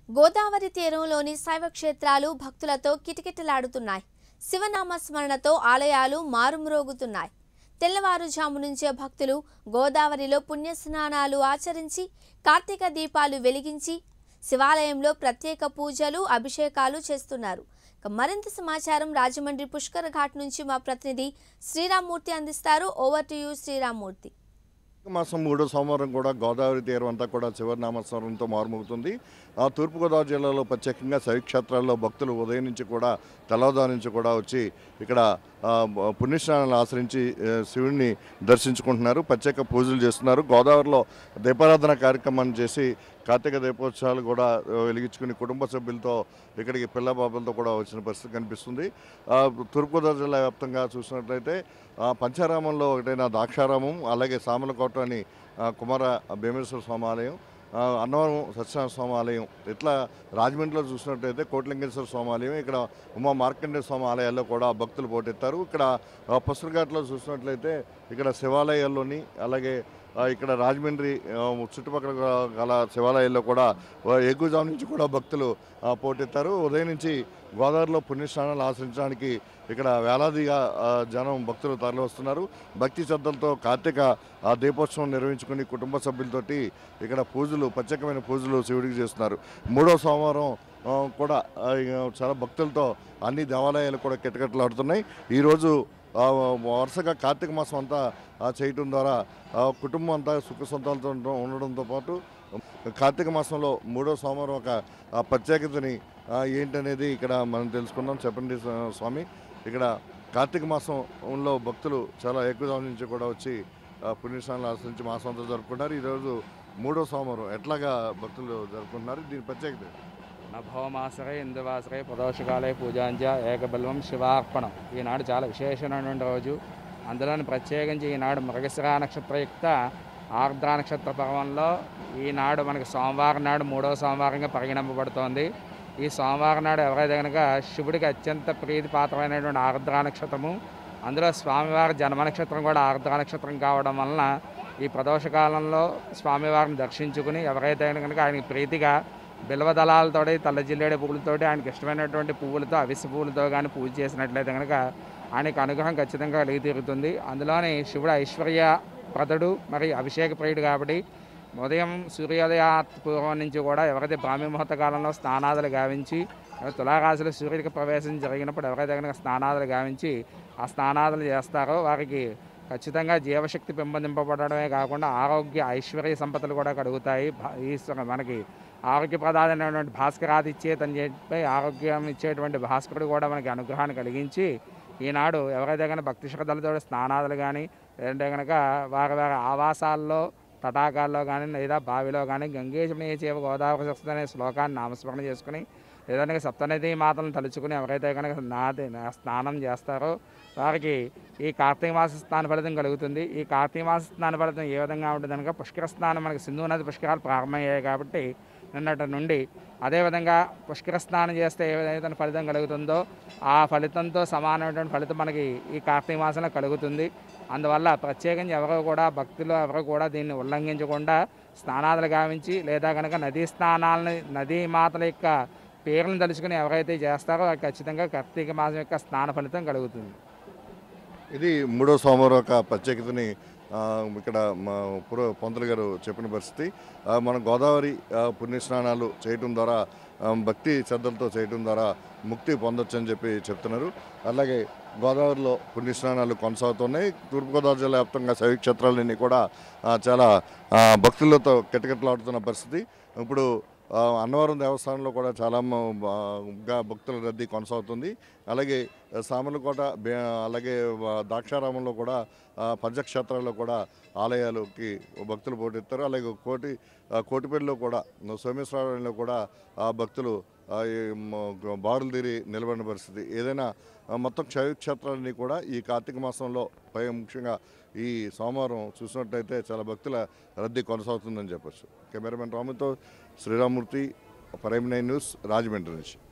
గోదావరి తీరంలోని శైవ క్షేత్రాలు భక్తులతో కిటకిటలాడుతున్నాయి శివనామ స్మరణతో ఆలయాలు మారుమ్రోగుతున్నాయి తెల్లవారుజాము నుంచే భక్తులు గోదావరిలో పుణ్యస్నానాలు ఆచరించి కార్తీక దీపాలు వెలిగించి శివాలయంలో ప్రత్యేక పూజలు అభిషేకాలు చేస్తున్నారు ఇక మరింత సమాచారం రాజమండ్రి పుష్కర్ ఘాట్ నుంచి మా ప్రతినిధి శ్రీరామ్మూర్తి అందిస్తారు ఓవర్ టు యూ శ్రీరామ్మూర్తి మాసం మూడో సోమవారం కూడా గోదావరి తీరం అంతా కూడా శివనామస్మరణంతో మారుమోగుతుంది ఆ తూర్పుగోదావరి జిల్లాలో ప్రత్యేకంగా శైవక్షేత్రాల్లో భక్తులు ఉదయం నుంచి కూడా తెల్లవారుజాము నుంచి కూడా వచ్చి ఇక్కడ ఆ, పుణ్యస్నానాలు ఆశ్రయించి ఆ, శివుడిని దర్శించుకుంటున్నారు ప్రత్యేక పూజలు చేస్తున్నారు గోదావరిలో దీపారాధన కార్యక్రమాన్ని చేసి కార్తీక దీపోత్సవాలు కూడా ఆ, వెలిగించుకుని కుటుంబ సభ్యులతో ఇక్కడికి పిల్ల బాబులతో కూడా వచ్చిన పరిస్థితి కనిపిస్తుంది ఆ, తూర్పుగోదావరి జిల్లా వ్యాప్తంగా చూసినట్లయితే ఆ, పంచారామంలో ఒకటైన దాక్షారామం అలాగే సామలకోట అని ఆ, కుమార భీమేశ్వర స్వామి ఆలయం ఆ, అన్నవరం సత్యనారాయణ స్వామి ఆలయం ఇట్లా రాజమండ్రిలో చూసినట్టయితే కోట్లింగేశ్వర స్వామి ఆలయం ఇక్కడ ఉమా మార్కండేయ స్వామి ఆలయాల్లో కూడా భక్తులు పోటెత్తారు ఇక్కడ ఆ, పుస్తకఘాట్లో చూసినట్లయితే ఇక్కడ శివాలయాల్లోని అలాగే ఆ, ఇక్కడ రాజమండ్రి ఆ, చుట్టుపక్కల గల- గల శివాలయాల్లో కూడా ఆ, ఎగుజాము నుంచి కూడా భక్తులు ఆ, పోటెత్తారు ఉదయం నుంచి గోదావరిలో పుణ్యస్నానాలు ఆచరించడానికి ఇక్కడ వేలాదిగా ఆ, జనం భక్తులు తరలి వస్తున్నారు భక్తి శ్రద్ధలతో కార్తీక ఆ, దీపోత్సవం నిర్వహించుకుని కుటుంబ సభ్యులతోటి ఇక్కడ పూజలు ప్రత్యేకమైన పూజలు శివుడికి చేస్తున్నారు మూడో సోమవారం ఆ, కూడా ఆ, ఇక చాలా భక్తులతో అన్ని దేవాలయాలు కూడా కిటకిటలాడుతున్నాయి ఈరోజు ఆ, వరుసగా కార్తీక మాసం అంతా ఆ, చేయటం ద్వారా ఆ, కుటుంబం అంతా సుఖ సంతాలతో ఉండడం- ఉండడంతో పాటు కార్తీక మాసంలో మూడో సోమవారం ఒక ఆ, ప్రత్యేకతని ఆ, ఏంటనేది ఇక్కడ మనం తెలుసుకుందాం చెప్పండి స్వా- స్వామి ఇక్కడ కార్తీక మాసంలో భక్తులు చాలా ఎక్కువ నుంచి కూడా వచ్చి ఆ, పుణ్యస్నానాలు ఆశ్రయించి మాసం అంతా జరుపుకుంటారు ఈరోజు మూడో సోమవారం ఎట్లాగా భక్తులు జరుపుకుంటున్నారు దీని ప్రత్యేకత ఏంటి? నభోమాసరే ఇందువాసరే ప్రదోషకాలే పూజాంజ ఏకబల్వం శివార్పణం ఈనాడు చాలా విశేషమైనటువంటి రోజు అందులోని ప్రత్యేకించి ఈనాడు మృగశిర నక్షత్రయుక్త ఆర్ద్ర నక్షత్ర పర్వంలో ఈనాడు మనకి సోమవారం నాడు మూడో సోమవారంగా పరిగణింపబడుతోంది ఈ సోమవారం నాడు ఎవరైతే కనుక శివుడికి అత్యంత ప్రీతిపాత్రమైనటువంటి ఆర్ద్ర నక్షత్రము అందులో స్వామివారి జన్మ నక్షత్రం కూడా ఆర్ద్ర నక్షత్రం కావడం వలన ఈ ప్రదోషకాలంలో స్వామివారిని దర్శించుకుని ఎవరైతే కనుక ఆయనకి ప్రీతిగా బిల్వదళాలతోటి తెల్ల జిల్లేడు పువ్వులతోటి ఆయనకి ఇష్టమైనటువంటి పువ్వులతో అవిసె పువ్వులతో కానీ పూజ చేసినట్లయితే కనుక ఆయనకు అనుగ్రహం ఖచ్చితంగా కలిగి తీరుతుంది అందులోని శివుడు ఐశ్వర్య ప్రదుడు మరి అభిషేక ప్రియుడు కాబట్టి ఉదయం సూర్యోదయ పూర్వం నుంచి కూడా ఎవరైతే బ్రాహ్మీ ముహూర్త కాలంలో స్నానాదులు గావించి తులారాశిలో సూర్యుడికి ప్రవేశం జరిగినప్పుడు ఎవరైతే కనుక స్నానాదులు గావించి ఆ స్నానాదులు చేస్తారో వారికి ఖచ్చితంగా జీవశక్తి పెంపొందింపబడమే కాకుండా ఆరోగ్య ఐశ్వర్య సంపదలు కూడా కలుగుతాయి భా- ఈశ్వర మనకి ఆరోగ్యప్రదానమైనటువంటి భాస్కరాది ఇచ్చేతని చెప్పి ఆరోగ్యం ఇచ్చేటువంటి భాస్కరుడు కూడా మనకి అనుగ్రహాన్ని కలిగించి ఈనాడు ఎవరైతే కనుక భక్తి శ్రద్ధలతో స్నానాదులు కానీ లేదంటే కనుక వారి వారి ఆవాసాల్లో తటాకాల్లో కానీ లేదా బావిలో కానీ గంగేశమని చేవ గోదావరి సరస్వతి అనే శ్లోకాన్ని నామస్మరణ చేసుకుని లేదంటే సప్తనది మాతలను తలుచుకుని ఎవరైతే కనుక నాది స్నానం చేస్తారో వారికి ఈ కార్తీక మాస స్నాన ఫలితం కలుగుతుంది ఈ కార్తీక మాస స్నాన ఫలితం ఏ విధంగా ఉంటుంది కనుక పుష్కర స్నానం మనకి సింధు నది పుష్కరాలు ప్రారంభమయ్యాయి కాబట్టి నిన్నటి నుండి అదేవిధంగా పుష్కర స్నానం చేస్తే ఏ విధమైన ఫలితం కలుగుతుందో ఆ ఫలితంతో సమానమైనటువంటి ఫలితం మనకి ఈ కార్తీక మాసంలో కలుగుతుంది అందువల్ల ప్రత్యేకించి ఎవరు కూడా భక్తులు ఎవరు కూడా దీన్ని ఉల్లంఘించకుండా స్నానాలు గావించి లేదా కనుక నదీ స్నానాలని నదీ మాతల యొక్క పేర్లను తలుచుకుని ఎవరైతే చేస్తారో వారికి ఖచ్చితంగా కార్తీక మాసం యొక్క స్నాన ఫలితం కలుగుతుంది ఇది మూడో సోమవారం యొక్క ప్రత్యేకతని ఆ, ఇక్కడ మా పుర పొంతలు గారు చెప్పిన పరిస్థితి ఆ, మన గోదావరి ఆ, పుణ్యస్నానాలు చేయటం ద్వారా ఆ, భక్తి శ్రద్ధలతో చేయటం ద్వారా ముక్తి పొందొచ్చు అని చెప్పి చెప్తున్నారు అలాగే గోదావరిలో పుణ్యస్నానాలు కొనసాగుతున్నాయి తూర్పుగోదావరి జిల్లా వ్యాప్తంగా శైవ క్షేత్రాలన్నీ కూడా ఆ, చాలా ఆ, భక్తులతో కిటకిటలాడుతున్న పరిస్థితి ఇప్పుడు ఆ, అన్నవరం దేవస్థానంలో కూడా చాలా మ- బాగా భక్తుల రద్దీ కొనసాగుతుంది అలాగే సామర్లకోట బే- అలాగే వ- ద్రాక్షారామంలో కూడా ఆ, పంచక్షేత్రాల్లో కూడా ఆలయాలకి భక్తులు పోటెత్తారు అలాగే కోటి ఆ, కోటిపల్లిలో కూడా సోమేశ్వరంలో కూడా ఆ భక్తులు ఆ, ఈ మ- బారులు తీరి నిలబడిన పరిస్థితి ఏదైనా ఆ, మొత్తం క్షేత్రాలన్నీ కూడా ఈ కార్తీక మాసంలో పై ముఖ్యంగా ఈ సోమవారం చూసినట్టయితే చాలా భక్తుల రద్దీ కొనసాగుతుందని చెప్పొచ్చు కెమెరామెన్ రాముతో Sriramurthy Prime Nine News Rajahmundry నుంచి